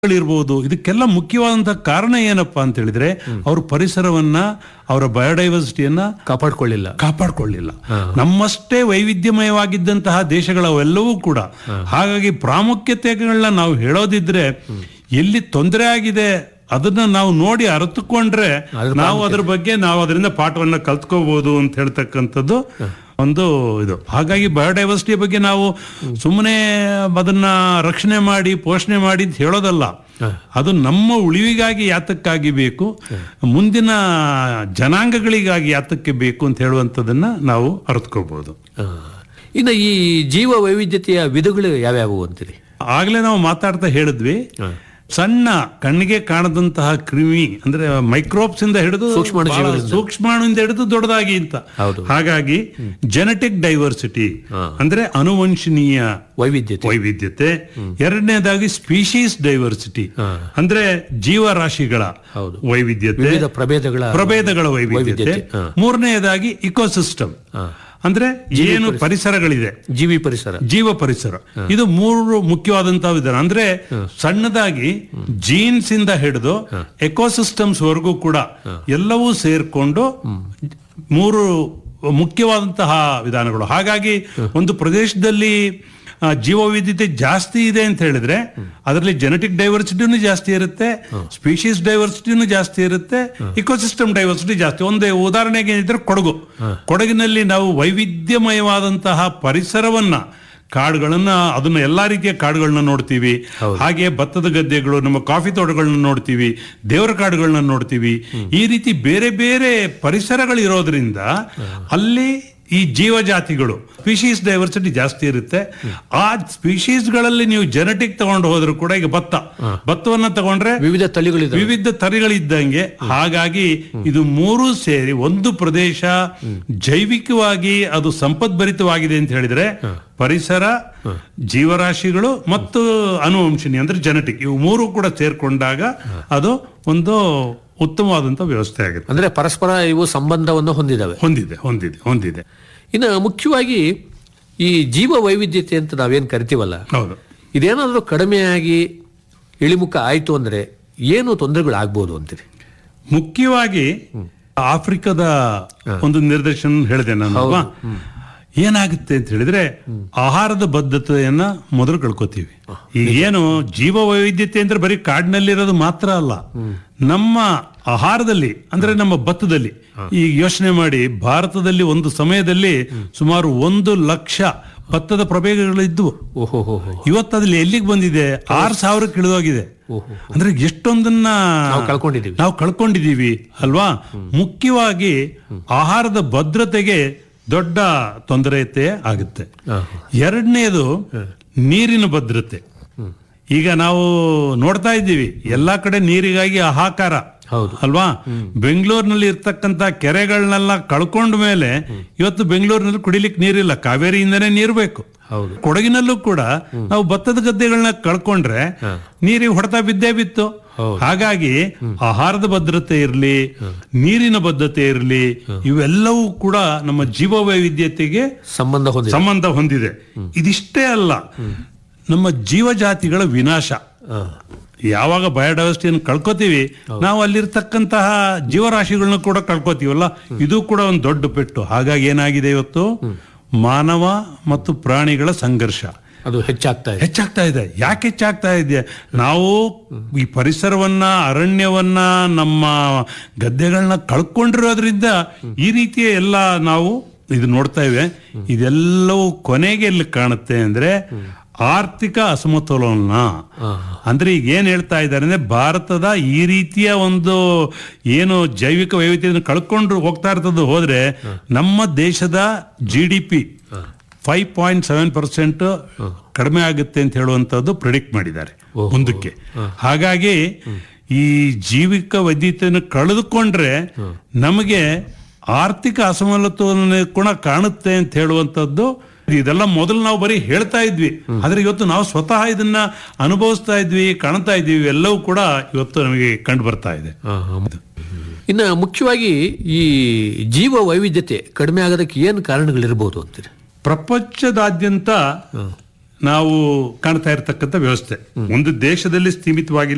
ಇರ್ಬೋದು ಇದಕ್ಕೆಲ್ಲ ಮುಖ್ಯವಾದಂತಹ ಕಾರಣ ಏನಪ್ಪಾ ಅಂತ ಹೇಳಿದ್ರೆ ಅವರು ಪರಿಸರವನ್ನ ಅವರ ಬಯೋಡೈವರ್ಸಿಟಿಯನ್ನ ಕಾಪಾಡ್ಕೊಳ್ಳಿಲ್ಲ ಕಾಪಾಡ್ಕೊಳ್ಳಿಲ್ಲ ನಮ್ಮಷ್ಟೇ ವೈವಿಧ್ಯಮಯವಾಗಿದ್ದಂತಹ ದೇಶಗಳವೆಲ್ಲವೂ ಕೂಡ ಹಾಗಾಗಿ ಪ್ರಾಮುಖ್ಯತೆಗಳನ್ನ ನಾವು ಹೇಳೋದಿದ್ರೆ ಎಲ್ಲಿ ತೊಂದರೆ ಆಗಿದೆ ಅದನ್ನ ನಾವು ನೋಡಿ ಅರಿತುಕೊಂಡ್ರೆ ಅದ್ರ ನಾವು ಅದ್ರ ಬಗ್ಗೆ ನಾವು ಅದರಿಂದ ಪಾಠವನ್ನ ಕಲ್ತ್ಕೋಬಹುದು ಅಂತ ಹೇಳ್ತಕ್ಕಂಥದ್ದು ಒಂದು ಇದು ಹಾಗಾಗಿ ಬಯೋಡೈವರ್ಸಿಟಿ ಬಗ್ಗೆ ನಾವು ಸುಮ್ಮನೆ ಅದನ್ನ ರಕ್ಷಣೆ ಮಾಡಿ ಪೋಷಣೆ ಮಾಡಿ ಅಂತ ಹೇಳೋದಲ್ಲ ಅದು ನಮ್ಮ ಉಳಿವಿಗಾಗಿ ಯಾತಕ್ಕಾಗಿ ಬೇಕು ಮುಂದಿನ ಜನಾಂಗಗಳಿಗಾಗಿ ಯಾತಕ್ಕೆ ಬೇಕು ಅಂತ ಹೇಳುವಂಥದ್ದನ್ನ ನಾವು ಅರ್ಥಕೋಬಹುದು ಆ. ಇನ್ನು ಈ ಜೀವ ವೈವಿಧ್ಯತೆಯ ವಿಧಗಳು ಯಾವ್ಯಾವು ಅಂತೀರಿ ಆಗ್ಲೇ ನಾವು ಮಾತಾಡ್ತಾ ಹೇಳಿದ್ವಿ ಸಣ್ಣ ಕಣ್ಣಿಗೆ ಕಾಣದಂತಹ ಕ್ರಿಮಿ ಅಂದ್ರೆ ಮೈಕ್ರೋಬ್ಸ್ ಇಂದ ಹಿಡಿದು ಸೂಕ್ಷ್ಮಾಣು ಬಹಳ ಜೀವಿಗಳಿಂದ. ಸೂಕ್ಷ್ಮಾಣುವಿಂದ ಹಿಡಿದು ದೊಡ್ಡದಾಗಿ ಅಂತ ಹೌದು. ಹಾಗಾಗಿ ಜೆನೆಟಿಕ್ ಡೈವರ್ಸಿಟಿ ಅಂದ್ರೆ ಅನುವಂಶನೀಯ ವೈವಿಧ್ಯತೆ ವೈವಿಧ್ಯತೆ ಎರಡನೇದಾಗಿ ಸ್ಪೀಶೀಸ್ ಡೈವರ್ಸಿಟಿ ಹಾ. ಅಂದ್ರೆ ಜೀವರಾಶಿಗಳ ಹೌದು. ವೈವಿಧ್ಯತೆ ವಿವಿಧ ಪ್ರಭೇದಗಳ ಪ್ರಭೇದಗಳ ವೈವಿಧ್ಯತೆ ವೈವಿಧ್ಯತೆ. ಹಾ. ಮೂರನೆಯದಾಗಿ ಇಕೋಸಿಸ್ಟಮ್ ಹಾ. ಅಂದ್ರೆ ಏನು ಪರಿಸರಗಳಿದೆ ಜೀವಿ ಪರಿಸರ ಜೀವ ಪರಿಸರ ಇದು ಮೂರು ಮುಖ್ಯವಾದಂತಹ ವಿಧಾನ ಅಂದ್ರೆ ಸಣ್ಣದಾಗಿ ಜೀನ್ಸ್ ಇಂದ ಹಿಡಿದು ಎಕೋಸಿಸ್ಟಮ್ಸ್ ವರೆಗೂ ಕೂಡ ಎಲ್ಲವೂ ಸೇರ್ಕೊಂಡು ಮೂರು ಮುಖ್ಯವಾದಂತಹ ವಿಧಾನಗಳು ಹಾಗಾಗಿ ಒಂದು ಪ್ರದೇಶದಲ್ಲಿ ಆ, ಜೀವವೈವಿಧ್ಯತೆ ಜಾಸ್ತಿ ಇದೆ ಅಂತ ಹೇಳಿದ್ರೆ ಅದರಲ್ಲಿ ಜೆನೆಟಿಕ್ ಡೈವರ್ಸಿಟಿನೂ ಜಾಸ್ತಿ ಇರುತ್ತೆ ಸ್ಪೀಶೀಸ್ ಡೈವರ್ಸಿಟಿನೂ ಜಾಸ್ತಿ ಇರುತ್ತೆ ಇಕೋಸಿಸ್ಟಮ್ ಡೈವರ್ಸಿಟಿ ಜಾಸ್ತಿ ಒಂದು ಉದಾಹರಣೆಗೆ ಏನಿದ್ರೆ ಕೊಡಗು ಕೊಡಗಿನಲ್ಲಿ ನಾವು ವೈವಿಧ್ಯಮಯವಾದಂತಹ ಪರಿಸರವನ್ನ ಕಾಡುಗಳನ್ನ ಅದನ್ನ ಎಲ್ಲಾ ರೀತಿಯ ಕಾಡುಗಳನ್ನ ನೋಡ್ತೀವಿ ಹಾಗೆ ಭತ್ತದ ಗದ್ದೆಗಳು ನಮ್ಮ ಕಾಫಿ ತೋಟಗಳನ್ನ ನೋಡ್ತೀವಿ ದೇವರ ಕಾಡುಗಳನ್ನ ನೋಡ್ತೀವಿ ಈ ರೀತಿ ಬೇರೆ ಬೇರೆ ಪರಿಸರಗಳು ಇರೋದ್ರಿಂದ ಅಲ್ಲಿ ಈ ಜೀವಜಾತಿಗಳು ಸ್ಪೀಶೀಸ್ ಡೈವರ್ಸಿಟಿ ಜಾಸ್ತಿ ಇರುತ್ತೆ ಆ ಸ್ಪೀಶೀಸ್ಗಳಲ್ಲಿ ನೀವು ಜೆನೆಟಿಕ್ ತಗೊಂಡು ಹೋದ್ರು ಕೂಡ ಈಗ ಭತ್ತ ಭತ್ತವನ್ನ ತಗೊಂಡ್ರೆ ವಿವಿಧ ತಳಿಗಳಿದೆ ವಿವಿಧ ತಳಿಗಳಿದ್ದಂಗೆ ಹಾಗಾಗಿ ಇದು ಮೂರು ಸೇರಿ ಒಂದು ಪ್ರದೇಶ ಜೈವಿಕವಾಗಿ ಅದು ಸಂಪದ್ಭರಿತವಾಗಿದೆ ಅಂತ ಹೇಳಿದ್ರೆ ಪರಿಸರ ಜೀವರಾಶಿಗಳು ಮತ್ತು ಅನುವಂಶಿನಿ ಅಂದ್ರೆ ಜೆನೆಟಿಕ್ ಇವು ಮೂರು ಕೂಡ ಸೇರ್ಕೊಂಡಾಗ ಅದು ಒಂದು ಉತ್ತಮವಾದಂತ ವ್ಯವಸ್ಥೆ ಆಗುತ್ತೆ ಅಂದ್ರೆ ಪರಸ್ಪರ ಇವು ಸಂಬಂಧವನ್ನು ಹೊಂದಿದಾವೆ ಹೊಂದಿದೆ ಹೊಂದಿದೆ ಹೊಂದಿದೆ ಇನ್ನು ಮುಖ್ಯವಾಗಿ ಈ ಜೀವ ವೈವಿಧ್ಯತೆ ಅಂತ ನಾವೇನ್ ಕರಿತೀವಲ್ಲ ಹೌದು ಇದೇನಾದ್ರೂ ಕಡಿಮೆಯಾಗಿ ಇಳಿಮುಖ ಆಯ್ತು ಅಂದ್ರೆ ಏನು ತೊಂದರೆಗಳು ಆಗ್ಬೋದು ಅಂತೀರಿ ಮುಖ್ಯವಾಗಿ ಆಫ್ರಿಕಾದ ಒಂದು ನಿರ್ದೇಶನ ಹೇಳಿದೆ ನಾನು ಅಲ್ವಾ ಏನಾಗುತ್ತೆ ಅಂತ ಹೇಳಿದ್ರೆ ಆಹಾರದ ಬದ್ಧತೆಯನ್ನ ಮೊದಲು ಕಳ್ಕೊತೀವಿ ಈಗ ಏನು ಜೀವ ವೈವಿಧ್ಯತೆ ಅಂದ್ರೆ ಬರೀ ಕಾಡಿನಲ್ಲಿರೋದು ಮಾತ್ರ ಅಲ್ಲ ನಮ್ಮ ಆಹಾರದಲ್ಲಿ ಅಂದ್ರೆ ನಮ್ಮ ಭತ್ತದಲ್ಲಿ ಈಗ ಯೋಚನೆ ಮಾಡಿ ಭಾರತದಲ್ಲಿ ಒಂದು ಸಮಯದಲ್ಲಿ ಸುಮಾರು ಒಂದು ಲಕ್ಷ ಭತ್ತದ ಪ್ರಭೇದಗಳು ಇದ್ವು ಓಹೋ ಹೋ ಹೋ ಇವತ್ತು ಅದ್ರಲ್ಲಿ ಎಲ್ಲಿಗೆ ಬಂದಿದೆ ಆರು ಸಾವಿರಕ್ಕೆ ಇಳಿದೋಗಿದೆ ಅಂದ್ರೆ ಎಷ್ಟೊಂದನ್ನ ನಾವು ಕಳ್ಕೊಂಡಿದೀವಿ ನಾವು ಕಳ್ಕೊಂಡಿದೀವಿ ಅಲ್ವಾ ಮುಖ್ಯವಾಗಿ ಆಹಾರದ ಭದ್ರತೆಗೆ ದೊಡ್ಡ ತೊಂದರೆತೆ ಆಗುತ್ತೆ ಎರಡನೇದು ನೀರಿನ ಭದ್ರತೆ ಈಗ ನಾವು ನೋಡ್ತಾ ಇದ್ದೀವಿ ಎಲ್ಲಾ ಕಡೆ ನೀರಿಗಾಗಿ ಹಾಹಾಕಾರ ಹೌದು. ಅಲ್ವಾ ಬೆಂಗಳೂರಿನಲ್ಲಿ ಇರ್ತಕ್ಕಂತ ಕೆರೆಗಳನ್ನೆಲ್ಲ ಕಳ್ಕೊಂಡ ಮೇಲೆ ಇವತ್ತು ಬೆಂಗಳೂರಿನಲ್ಲಿ ಕುಡಿಲಿಕ್ಕೆ ನೀರಿಲ್ಲ ಕಾವೇರಿಯಿಂದನೇ ನೀರು ಬೇಕು ಹೌದು ಕೊಡಗಿನಲ್ಲೂ ಕೂಡ ನಾವು ಭತ್ತದ ಗದ್ದೆಗಳನ್ನ ಕಳ್ಕೊಂಡ್ರೆ ನೀರಿಗೆ ಹೊಡೆತ ಬಿದ್ದೇ ಬಿತ್ತು ಹಾಗಾಗಿ ಆಹಾರದ ಭದ್ರತೆ ಇರಲಿ ನೀರಿನ ಭದ್ರತೆ ಇರಲಿ ಇವೆಲ್ಲವೂ ಕೂಡ ನಮ್ಮ ಜೀವ ವೈವಿಧ್ಯತೆಗೆ ಸಂಬಂಧ ಹೊಂದಿದೆ ಸಂಬಂಧ ಹೊಂದಿದೆ ಇದಿಷ್ಟೇ ಅಲ್ಲ ನಮ್ಮ ಜೀವಜಾತಿಗಳ ವಿನಾಶ ಆ, ಯಾವಾಗ ಬಯೋಡೈವರ್ಸಿಟಿಯನ್ನು ಕಳ್ಕೊತೀವಿ ನಾವು ಅಲ್ಲಿರ್ತಕ್ಕಂತಹ ಜೀವರಾಶಿಗಳನ್ನ ಕೂಡ ಕಳ್ಕೊತೀವಲ್ಲ ಇದು ಕೂಡ ಒಂದು ದೊಡ್ಡ ಪೆಟ್ಟು ಹಾಗಾಗಿ ಏನಾಗಿದೆ ಇವತ್ತು ಮಾನವ ಮತ್ತು ಪ್ರಾಣಿಗಳ ಸಂಘರ್ಷ ಅದು ಹೆಚ್ಚಾಗ್ತಾ ಇದೆ ಹೆಚ್ಚಾಗ್ತಾ ಇದೆ ಯಾಕೆ ಹೆಚ್ಚಾಗ್ತಾ ಇದೆ ನಾವು ಈ ಪರಿಸರವನ್ನ ಅರಣ್ಯವನ್ನ ನಮ್ಮ ಗದ್ದೆಗಳನ್ನ ಕಳ್ಕೊಂಡಿರೋದ್ರಿಂದ ಈ ರೀತಿಯ ಎಲ್ಲ ನಾವು ಇದು ನೋಡ್ತಾ ಇವೆ ಇದೆಲ್ಲವೂ ಕೊನೆಗೆ ಎಲ್ಲಿ ಕಾಣುತ್ತೆ ಅಂದ್ರೆ ಆರ್ಥಿಕ ಅಸಮತೋಲನ ಅಂದ್ರೆ ಈಗ ಏನ್ ಹೇಳ್ತಾ ಇದ್ದಾರೆ ಅಂದ್ರೆ ಭಾರತದ ಈ ರೀತಿಯ ಒಂದು ಏನು ಜೈವಿಕ ವೈವಿಧ್ಯತೆಯನ್ನು ಕಳ್ಕೊಂಡು ಹೋಗ್ತಾ ಇರ್ತದ್ದು ಹೋದ್ರೆ ನಮ್ಮ ದೇಶದ G D P five point seven percent ಕಡಿಮೆ ಆಗುತ್ತೆ ಅಂತ ಹೇಳುವಂತದ್ದು ಪ್ರಿಡಿಕ್ಟ್ ಮಾಡಿದ್ದಾರೆ ಮುಂದಕ್ಕೆ ಹಾಗಾಗಿ ಈ ಜೀವಿಕ ವೈದ್ಯತೆಯನ್ನು ಕಳೆದುಕೊಂಡ್ರೆ ನಮಗೆ ಆರ್ಥಿಕ ಅಸಮತೋಲನ ಕೂಡ ಕಾಣುತ್ತೆ ಅಂತ ಹೇಳುವಂತದ್ದು ಇದೆಲ್ಲ ಮೊದಲು ನಾವು ಬರೀ ಹೇಳ್ತಾ ಇದ್ವಿ ಆದ್ರೆ ಇವತ್ತು ನಾವು ಸ್ವತಃ ಇದನ್ನ ಅನುಭವಿಸ್ತಾ ಇದ್ವಿ ಕಾಣ್ತಾ ಇದ್ವಿ ಎಲ್ಲವೂ ಕೂಡ ಇವತ್ತು ನಮಗೆ ಕಂಡು ಬರ್ತಾ ಇದೆ ಆ, ಆ. ಇನ್ನು ಮುಖ್ಯವಾಗಿ ಈ ಜೀವ ವೈವಿಧ್ಯತೆ ಕಡಿಮೆ ಆಗೋದಕ್ಕೆ ಏನು ಕಾರಣಗಳಿರ್ಬೋದು ಅಂತೀರಿ ಪ್ರಪಂಚದಾದ್ಯಂತ ನಾವು ಕಾಣ್ತಾ ಇರತಕ್ಕಂಥ ವ್ಯವಸ್ಥೆ ಒಂದು ದೇಶದಲ್ಲಿ ಸೀಮಿತವಾಗಿಲ್ಲ